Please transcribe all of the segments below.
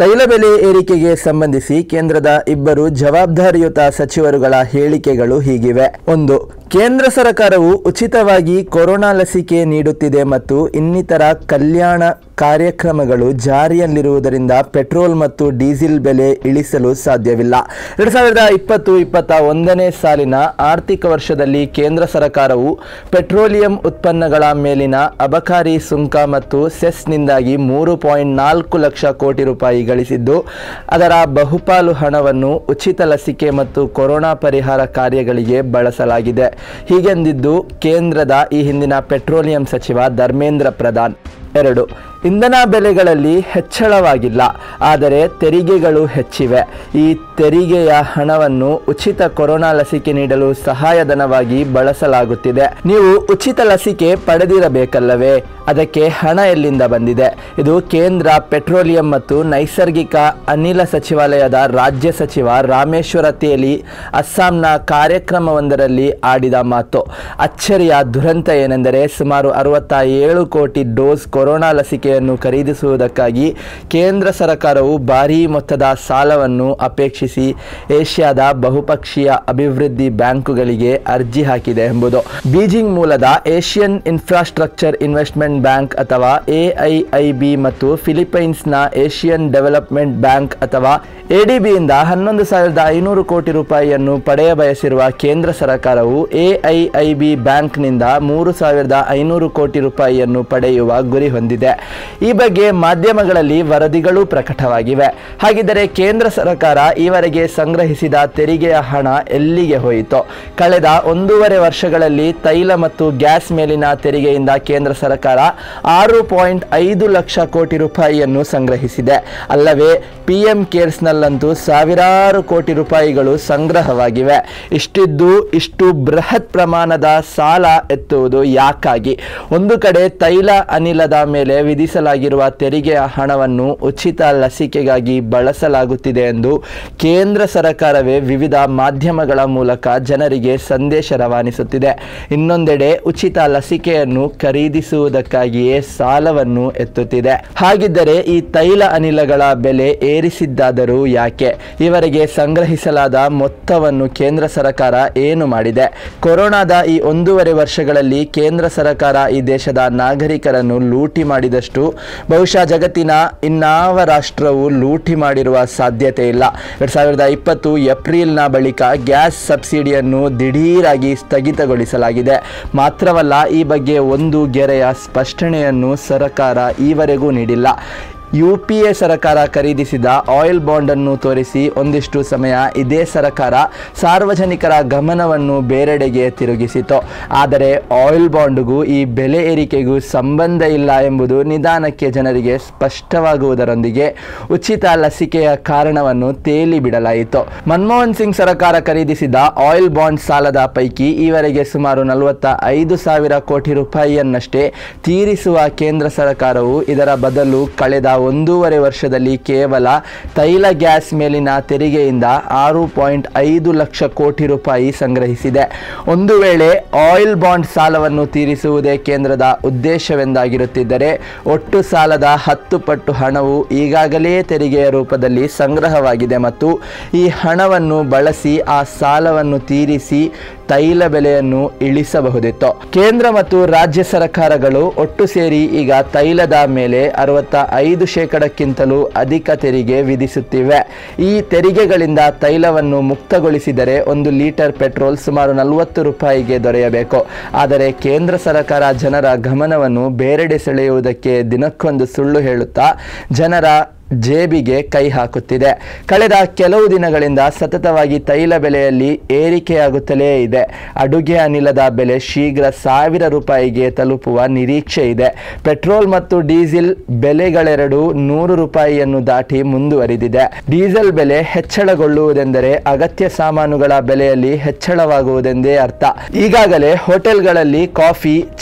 ತೈಲ ಬೆಲೆ ಏರಿಕೆಗೆ ಸಂಬಂಧಿಸಿ ಕೇಂದ್ರದ ಇಬ್ಬರು ಜವಾಬ್ದಾರಿಯುತ ಸಚಿವರುಗಳ ಹೇಳಿಕೆಗಳು ಹೀಗಿವೆ ಒಂದು ಕೇಂದ್ರ ಸರ್ಕಾರವು ಉಚಿತವಾಗಿ ಕೊರೋನಾ ಲಸಿಕೆ ನೀಡುತ್ತಿದೆ ಮತ್ತು ಇನ್ನಿತರ ಕಲ್ಯಾಣ ಕಾರ್ಯಕ್ರಮಗಳು ಜಾರಿಯಲ್ಲಿರುವುದರಿಂದ ಪೆಟ್ರೋಲ್ ಮತ್ತು ಡೀಸೆಲ್ ಬೆಲೆ ಇಳಿಸಲು ಸಾಧ್ಯವಿಲ್ಲ ಎರಡು ಸಾವಿರದ ಇಪ್ಪತ್ತು ಇಪ್ಪತ್ತ ಒಂದನೇ ಸಾಲಿನ ಆರ್ಥಿಕ ವರ್ಷದಲ್ಲಿ ಕೇಂದ್ರ ಸರ್ಕಾರವು ಪೆಟ್ರೋಲಿಯಂ ಉತ್ಪನ್ನಗಳ ಮೇಲಿನ ಅಬಕಾರಿ ಸುಂಕ ಮತ್ತು ಸೆಸ್ನಿಂದಾಗಿ ಮೂರು ಪಾಯಿಂಟ್ ನಾಲ್ಕು ಲಕ್ಷ ಕೋಟಿ ರೂಪಾಯಿ ಗಳಿಸಿದ್ದು ಅದರ ಬಹುಪಾಲು ಹಣವನ್ನು ಉಚಿತ ಲಸಿಕೆ ಮತ್ತು ಕೊರೋನಾ ಪರಿಹಾರ ಕಾರ್ಯಗಳಿಗೆ ಬಳಸಲಾಗಿದೆ ಹೀಗೆಂದಿದ್ದು ಕೇಂದ್ರದ ಈ ಹಿಂದಿನ ಪೆಟ್ರೋಲಿಯಂ ಸಚಿವ ಧರ್ಮೇಂದ್ರ ಪ್ರಧಾನ್ ಎರಡು ಇಂಧನ ಬೆಲೆಗಳಲ್ಲಿ ಹೆಚ್ಚಳವಾಗಿಲ್ಲ ಆದರೆ ತೆರಿಗೆಗಳು ಹೆಚ್ಚಿವೆ ಈ ತೆರಿಗೆಯ ಹಣವನ್ನು ಉಚಿತ ಕೊರೋನಾ ಲಸಿಕೆ ನೀಡಲು ಸಹಾಯಧನವಾಗಿ ಬಳಸಲಾಗುತ್ತಿದೆ ನೀವು ಉಚಿತ ಲಸಿಕೆ ಪಡೆದಿರಬೇಕಲ್ಲವೇ ಅದಕ್ಕೆ ಹಣ ಎಲ್ಲಿಂದ ಬಂದಿದೆ ಇದು ಕೇಂದ್ರ ಪೆಟ್ರೋಲಿಯಂ ಮತ್ತು ನೈಸರ್ಗಿಕ ಅನಿಲ ಸಚಿವಾಲಯದ ರಾಜ್ಯ ಸಚಿವ ರಾಮೇಶ್ವರ ತೇಲಿ ಅಸ್ಸಾಂನ ಕಾರ್ಯಕ್ರಮವೊಂದರಲ್ಲಿ ಆಡಿದ ಮಾತು ಅಚ್ಚರಿಯ ದುರಂತ ಏನೆಂದರೆ ಸುಮಾರು ಅರವತ್ತ ಏಳು ಕೋಟಿ ಡೋಸ್ ಕೊರೋನಾ ಲಸಿಕೆಯನ್ನು ಖರೀದಿಸುವುದಕ್ಕಾಗಿ ಕೇಂದ್ರ ಸರ್ಕಾರವು ಭಾರೀ ಮೊತ್ತದ ಸಾಲವನ್ನು ಅಪೇಕ್ಷಿಸಿ ಏಷ್ಯಾದ ಬಹುಪಕ್ಷೀಯ ಅಭಿವೃದ್ಧಿ ಬ್ಯಾಂಕುಗಳಿಗೆ ಅರ್ಜಿ ಹಾಕಿದೆ ಎಂಬುದು ಬೀಜಿಂಗ್ ಮೂಲದ ಏಷ್ಯನ್ ಇನ್ಫ್ರಾಸ್ಟ್ರಕ್ಚರ್ ಇನ್ವೆಸ್ಟ್ಮೆಂಟ್ ಬ್ಯಾಂಕ್ ಅಥವಾ ಎಐಐಬಿ ಮತ್ತು ಫಿಲಿಪೈನ್ಸ್ನ ಏಷ್ಯನ್ ಡೆವಲಪ್ಮೆಂಟ್ ಬ್ಯಾಂಕ್ ಅಥವಾ ಎಡಿಬಿಯಿಂದ ಹನ್ನೊಂದು ಸಾವಿರದ ಐನೂರು ಕೋಟಿ ರೂಪಾಯಿಯನ್ನು ಪಡೆಯ ಬಯಸಿರುವ ಕೇಂದ್ರ ಸರ್ಕಾರವು ಎಐಐಬಿ ಬ್ಯಾಂಕ್ನಿಂದ ಮೂರು ಸಾವಿರದ ಐನೂರು ಕೋಟಿ ರೂಪಾಯಿಯನ್ನು ಪಡೆಯುವ ಗುರಿ ಹೊಂದಿದೆ ಈ ಬಗ್ಗೆ ಮಾಧ್ಯಮಗಳಲ್ಲಿ ವರದಿಗಳು ಪ್ರಕಟವಾಗಿವೆ ಹಾಗಿದ್ದರೆ ಕೇಂದ್ರ ಸರ್ಕಾರ ಈವರೆಗೆ ಸಂಗ್ರಹಿಸಿದ ತೆರಿಗೆಯ ಹಣ ಎಲ್ಲಿಗೆ ಹೋಯಿತು ಕಳೆದ ಒಂದೂವರೆ ವರ್ಷಗಳಲ್ಲಿ ತೈಲ ಮತ್ತು ಗ್ಯಾಸ್ ಮೇಲಿನ ತೆರಿಗೆಯಿಂದ ಕೇಂದ್ರ ಸರ್ಕಾರ ಆರು ಪಾಯಿಂಟ್ ಐದು ಲಕ್ಷ ಕೋಟಿ ರೂಪಾಯಿಯನ್ನು ಸಂಗ್ರಹಿಸಿದೆ ಅಲ್ಲವೇ ಪಿ ಎಂ ಕೇರ್ಸ್ನಲ್ಲಂತೂ ಸಾವಿರಾರು ಕೋಟಿ ರೂಪಾಯಿಗಳು ಸಂಗ್ರಹವಾಗಿವೆ ಇಷ್ಟಿದ್ದು ಇಷ್ಟು ಬೃಹತ್ ಪ್ರಮಾಣದ ಸಾಲ ಎತ್ತುವುದು ಯಾಕಾಗಿ ಒಂದು ಕಡೆ ತೈಲ ಅನಿಲದ ಮೇಲೆ ವಿಧಿಸಲಾಗಿರುವ ತೆರಿಗೆಯ ಹಣವನ್ನು ಉಚಿತ ಲಸಿಕೆಗಾಗಿ ಬಳಸಲಾಗುತ್ತಿದೆ ಎಂದು ಕೇಂದ್ರ ಸರ್ಕಾರವೇ ವಿವಿಧ ಮಾಧ್ಯಮಗಳ ಮೂಲಕ ಜನರಿಗೆ ಸಂದೇಶ ರವಾನಿಸುತ್ತಿದೆ ಇನ್ನೊಂದೆಡೆ ಉಚಿತ ಲಸಿಕೆಯನ್ನು ಖರೀದಿಸುವುದಕ್ಕಾಗಿಯೇ ಸಾಲವನ್ನು ಎತ್ತುತ್ತಿದೆ ಹಾಗಿದ್ದರೆ ಈ ತೈಲ ಅನಿಲಗಳ ಬೆಲೆ ಏರಿಸಿದ್ದಾದರೂ ಯಾಕೆ ಇವರಿಗೆ ಸಂಗ್ರಹಿಸಲಾದ ಮೊತ್ತವನ್ನು ಕೇಂದ್ರ ಸರ್ಕಾರ ಏನು ಮಾಡಿದೆ ಕೊರೋನಾದ ಈ ಒಂದೂವರೆ ವರ್ಷಗಳಲ್ಲಿ ಕೇಂದ್ರ ಸರ್ಕಾರ ಈ ದೇಶದ ನಾಗರಿಕರನ್ನು ಲೂಟಿ ಮಾಡಿದಷ್ಟು ಬಹುಶಃ ಜಗತ್ತಿನ ಇನ್ನಾವ ರಾಷ್ಟ್ರವು ಲೂಟಿ ಮಾಡಿರುವ ಸಾಧ್ಯತೆ ಇಲ್ಲ ಎರಡ್ ಸಾವಿರದ ಇಪ್ಪತ್ತು ಏಪ್ರಿಲ್ನ ಬಳಿಕ ಗ್ಯಾಸ್ ಸಬ್ಸಿಡಿಯನ್ನು ದಿಢೀರಾಗಿ ಸ್ಥಗಿತಗೊಳಿಸಲಾಗಿದೆ ಮಾತ್ರವಲ್ಲ ಈ ಬಗ್ಗೆ ಒಂದು ಗೆರೆಯ ಸ್ಪಷ್ಟನೆಯನ್ನು ಸರ್ಕಾರ ಈವರೆಗೂ ನೀಡಿಲ್ಲ ಯು ಪಿ ಎ ಸರ್ಕಾರ ಖರೀದಿಸಿದ ಆಯಿಲ್ ಬಾಂಡನ್ನು ತೋರಿಸಿ ಒಂದಿಷ್ಟು ಸಮಯ ಇದೇ ಸರ್ಕಾರ ಸಾರ್ವಜನಿಕರ ಗಮನವನ್ನು ಬೇರೆಡೆಗೆ ತಿರುಗಿಸಿತು ಆದರೆ ಆಯಿಲ್ ಬಾಂಡ್ಗೂ ಈ ಬೆಲೆ ಏರಿಕೆಗೂ ಸಂಬಂಧ ಇಲ್ಲ ಎಂಬುದು ನಿಧಾನಕ್ಕೆ ಜನರಿಗೆ ಸ್ಪಷ್ಟವಾಗುವುದರೊಂದಿಗೆ ಉಚಿತ ಲಸಿಕೆಯ ಕಾರಣವನ್ನು ತೇಲಿ ಬಿಡಲಾಯಿತು ಮನಮೋಹನ್ ಸಿಂಗ್ ಸರ್ಕಾರ ಖರೀದಿಸಿದ ಆಯಿಲ್ ಬಾಂಡ್ ಸಾಲದ ಪೈಕಿ ಈವರೆಗೆ ಸುಮಾರು ನಲವತ್ತ ಐದು ಸಾವಿರ ಕೋಟಿ ರೂಪಾಯಿಯನ್ನಷ್ಟೇ ತೀರಿಸುವ ಕೇಂದ್ರ ಸರ್ಕಾರವು ಇದರ ಬದಲು ಕಳೆದ ಒಂದೂವರೆ ವರ್ಷದಲ್ಲಿ ಕೇವಲ ತೈಲ ಗ್ಯಾಸ್ ಮೇಲಿನ ತೆರಿಗೆಯಿಂದ ಆರು ಪಾಯಿಂಟ್ ಐದು ಲಕ್ಷ ಕೋಟಿ ರೂಪಾಯಿ ಸಂಗ್ರಹಿಸಿದೆ ಒಂದು ವೇಳೆ ಆಯಿಲ್ ಬಾಂಡ್ ಸಾಲವನ್ನು ತೀರಿಸುವುದೇ ಕೇಂದ್ರದ ಉದ್ದೇಶವೆಂದಾಗಿರುತ್ತಿದ್ದರೆ ಒಟ್ಟು ಸಾಲದ ಹತ್ತು ಪಟ್ಟು ಹಣವು ಈಗಾಗಲೇ ತೆರಿಗೆಯ ರೂಪದಲ್ಲಿ ಸಂಗ್ರಹವಾಗಿದೆ ಮತ್ತು ಈ ಹಣವನ್ನು ಬಳಸಿ ಆ ಸಾಲವನ್ನು ತೀರಿಸಿ ತೈಲ ಬೆಲೆಯನ್ನು ಇಳಿಸಬಹುದಿತ್ತು ಕೇಂದ್ರ ಮತ್ತು ರಾಜ್ಯ ಸರ್ಕಾರಗಳು ಒಟ್ಟು ಸೇರಿ ಈಗ ತೈಲದ ಮೇಲೆ ಅರವತ್ತ ಐದು ಶೇಕಡಕ್ಕಿಂತಲೂ ಅಧಿಕ ತೆರಿಗೆ ವಿಧಿಸುತ್ತಿವೆ ಈ ತೆರಿಗೆಗಳಿಂದ ತೈಲವನ್ನು ಮುಕ್ತಗೊಳಿಸಿದರೆ ಒಂದು ಲೀಟರ್ ಪೆಟ್ರೋಲ್ ಸುಮಾರು ನಲವತ್ತು ರೂಪಾಯಿಗೆ ದೊರೆಯಬೇಕು ಆದರೆ ಕೇಂದ್ರ ಸರ್ಕಾರ ಜನರ ಗಮನವನ್ನು ಬೇರೆಡೆ ಸೆಳೆಯುವುದಕ್ಕೆ ದಿನಕ್ಕೊಂದು ಸುಳ್ಳು ಹೇಳುತ್ತಾ ಜನರ ಜೇಬಿಗೆ ಕೈ ಹಾಕುತ್ತಿದೆ ಕಳೆದ ಕೆಲವು ದಿನಗಳಿಂದ ಸತತವಾಗಿ ತೈಲ ಬೆಲೆಯಲ್ಲಿ ಏರಿಕೆಯಾಗುತ್ತಲೇ ಇದೆ ಅಡುಗೆ ಅನಿಲದ ಬೆಲೆ ಶೀಘ್ರ ಸಾವಿರ ರೂಪಾಯಿಗೆ ತಲುಪುವ ನಿರೀಕ್ಷೆ ಇದೆ ಪೆಟ್ರೋಲ್ ಮತ್ತು ಡೀಸೆಲ್ ಬೆಲೆಗಳೆರಡು ನೂರು ರೂಪಾಯಿಯನ್ನು ದಾಟಿ ಮುಂದುವರಿದಿದೆ ಡೀಸೆಲ್ ಬೆಲೆ ಹೆಚ್ಚಳಗೊಳ್ಳುವುದೆಂದರೆ ಅಗತ್ಯ ಸಾಮಾನುಗಳ ಬೆಲೆಯಲ್ಲಿ ಹೆಚ್ಚಳವಾಗುವುದೆಂದೇ ಅರ್ಥ ಈಗಾಗಲೇ ಹೋಟೆಲ್ಗಳಲ್ಲಿ ಕಾಫಿ ಚಹಾ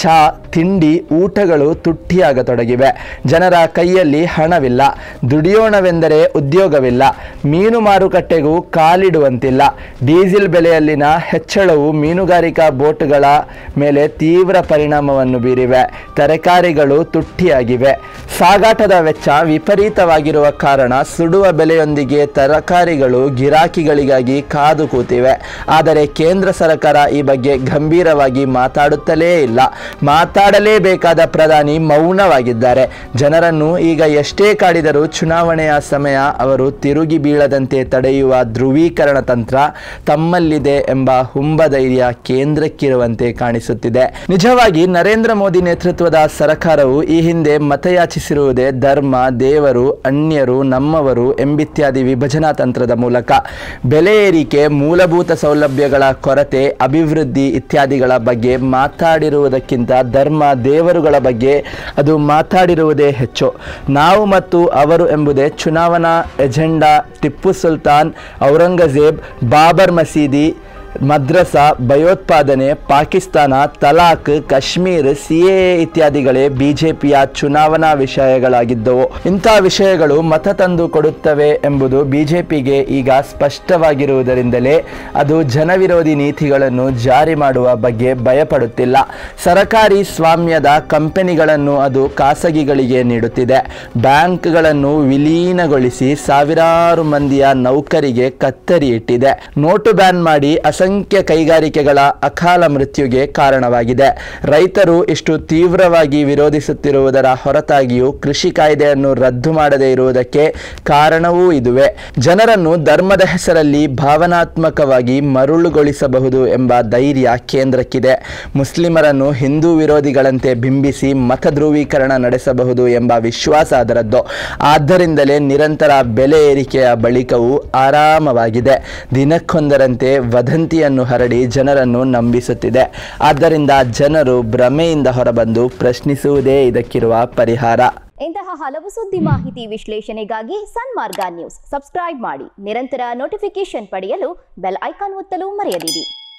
ತಿಂಡಿ ಊಟಗಳು ತುಟ್ಟಿಯಾಗತೊಡಗಿವೆ ಜನರ ಕೈಯಲ್ಲಿ ಹಣವಿಲ್ಲ ದುಡಿಯೋಣವೆಂದರೆ ಉದ್ಯೋಗವಿಲ್ಲ ಮೀನು ಮಾರುಕಟ್ಟೆಗೂ ಕಾಲಿಡುವಂತಿಲ್ಲ ಡೀಸೆಲ್ ಬೆಲೆಯಲ್ಲಿನ ಹೆಚ್ಚಳವು ಮೀನುಗಾರಿಕಾ ಬೋಟ್ಗಳ ಮೇಲೆ ತೀವ್ರ ಪರಿಣಾಮವನ್ನು ಬೀರಿವೆ ತರಕಾರಿಗಳು ತುಟ್ಟಿಯಾಗಿವೆ ಸಾಗಾಟದ ವೆಚ್ಚ ವಿಪರೀತವಾಗಿರುವ ಕಾರಣ ಸುಡುವ ಬೆಲೆಯೊಂದಿಗೆ ತರಕಾರಿಗಳು ಗಿರಾಕಿಗಳಿಗಾಗಿ ಕಾದು ಕೂತಿವೆ ಆದರೆ ಕೇಂದ್ರ ಸರ್ಕಾರ ಈ ಬಗ್ಗೆ ಗಂಭೀರವಾಗಿ ಮಾತಾಡುತ್ತಲೇ ಇಲ್ಲ ಮಾತಾಡಲೇಬೇಕಾದ ಪ್ರಧಾನಿ ಮೌನವಾಗಿದ್ದಾರೆ ಜನರನ್ನು ಈಗ ಎಷ್ಟೇ ಕಾಡಿದರೂ ಚುನಾವಣೆಯ ಸಮಯ ಅವರು ತಿರುಗಿ ಬೀಳದಂತೆ ತಡೆಯುವ ಧ್ರುವೀಕರಣ ತಂತ್ರ ತಮ್ಮಲ್ಲಿದೆ ಎಂಬ ಹುಂಬಧೈರ್ಯ ಕೇಂದ್ರಕ್ಕಿರುವಂತೆ ಕಾಣಿಸುತ್ತಿದೆ ನಿಜವಾಗಿ ನರೇಂದ್ರ ಮೋದಿ ನೇತೃತ್ವದ ಸರ್ಕಾರವು ಈ ಹಿಂದೆ ಮತಯಾಚಿಸಿರುವುದೇ ಧರ್ಮ ದೇವರು ಅನ್ಯರು ನಮ್ಮವರು ಎಂಬಿತ್ಯಾದಿ ವಿಭಜನಾ ತಂತ್ರದ ಮೂಲಕ ಬೆಲೆ ಏರಿಕೆ ಮೂಲಭೂತ ಸೌಲಭ್ಯಗಳ ಕೊರತೆ ಅಭಿವೃದ್ಧಿ ಇತ್ಯಾದಿಗಳ ಬಗ್ಗೆ ಮಾತಾಡಿರುವುದಕ್ಕಿಂತ ಧರ್ಮ ದೇವರುಗಳ ಬಗ್ಗೆ ಅದು ಮಾತಾಡಿರುವುದೇ ಹೆಚ್ಚು ನಾವು ಮತ್ತು ಅವರು ಎಂಬುದೇ ಚುನಾವಣಾ ಎಜೆಂಡಾ ಟಿಪ್ಪು ಸುಲ್ತಾನ್ ಔರಂಗಜೇಬ್ ಬಾಬರ್ ಮಸೀದಿ ಮದ್ರಸಾ ಭಯೋತ್ಪಾದನೆ ಪಾಕಿಸ್ತಾನ ತಲಾಕ್ ಕಾಶ್ಮೀರ್ ಸಿಎ ಇತ್ಯಾದಿಗಳೇ ಬಿಜೆಪಿಯ ಚುನಾವಣಾ ವಿಷಯಗಳಾಗಿದ್ದವು ಇಂಥ ವಿಷಯಗಳು ಮತ ತಂದು ಕೊಡುತ್ತವೆ ಎಂಬುದು ಬಿಜೆಪಿಗೆ ಈಗ ಸ್ಪಷ್ಟವಾಗಿರುವುದರಿಂದಲೇ ಅದು ಜನವಿರೋಧಿ ನೀತಿಗಳನ್ನು ಜಾರಿ ಮಾಡುವ ಬಗ್ಗೆ ಭಯಪಡುತ್ತಿಲ್ಲ ಸರಕಾರಿ ಸ್ವಾಮ್ಯದ ಕಂಪನಿಗಳನ್ನು ಅದು ಖಾಸಗಿಗಳಿಗೆ ನೀಡುತ್ತಿದೆ ಬ್ಯಾಂಕ್ಗಳನ್ನು ವಿಲೀನಗೊಳಿಸಿ ಸಾವಿರಾರು ಮಂದಿಯ ನೌಕರಿಗೆ ಕತ್ತರಿ ಇಟ್ಟಿದೆ ನೋಟು ಬ್ಯಾನ್ ಮಾಡಿ ಅಸಂಖ್ಯ ಕೈಗಾರಿಕೆಗಳ ಅಕಾಲ ಮೃತ್ಯುಗೆ ಕಾರಣವಾಗಿದೆ ರೈತರು ಇಷ್ಟು ತೀವ್ರವಾಗಿ ವಿರೋಧಿಸುತ್ತಿರುವುದರ ಹೊರತಾಗಿಯೂ ಕೃಷಿ ಕಾಯ್ದೆಯನ್ನು ರದ್ದು ಮಾಡದೇ ಇರುವುದಕ್ಕೆ ಕಾರಣವೂ ಇದುವೆ ಜನರನ್ನು ಧರ್ಮದ ಹೆಸರಲ್ಲಿ ಭಾವನಾತ್ಮಕವಾಗಿ ಮರುಳುಗೊಳಿಸಬಹುದು ಎಂಬ ಧೈರ್ಯ ಕೇಂದ್ರಕ್ಕಿದೆ ಮುಸ್ಲಿಮರನ್ನು ಹಿಂದೂ ವಿರೋಧಿಗಳಂತೆ ಬಿಂಬಿಸಿ ಮತ ಧ್ರುವೀಕರಣ ನಡೆಸಬಹುದು ಎಂಬ ವಿಶ್ವಾಸ ಅದರದ್ದು ಆದ್ದರಿಂದಲೇ ನಿರಂತರ ಬೆಲೆ ಏರಿಕೆಯ ಬಳಿಕವೂ ಆರಾಮವಾಗಿದೆ ದಿನಕ್ಕೊಂದರಂತೆ ವದಂತಿಯನ್ನು ಹರಡಿ ಜನರನ್ನು ನಂಬಿಸುತ್ತಿದೆ ಆದ್ದರಿಂದ ಜನರು ಭ್ರಮೆಯಿಂದ ಹೊರಬಂದು ಪ್ರಶ್ನಿಸುವುದೇ ಇದಕ್ಕಿರುವ ಪರಿಹಾರ ಇಂತಹ ಹಲವು ಸುದ್ದಿ ಮಾಹಿತಿ ವಿಶ್ಲೇಷಣೆಗಾಗಿ ಸನ್ಮಾರ್ಗ ನ್ಯೂಸ್ ಸಬ್ಸ್ಕ್ರೈಬ್ ಮಾಡಿ ನಿರಂತರ ನೋಟಿಫಿಕೇಶನ್ ಪಡೆಯಲು ಬೆಲ್ ಐಕಾನ್ ಒತ್ತಲು ಮರೆಯದಿರಿ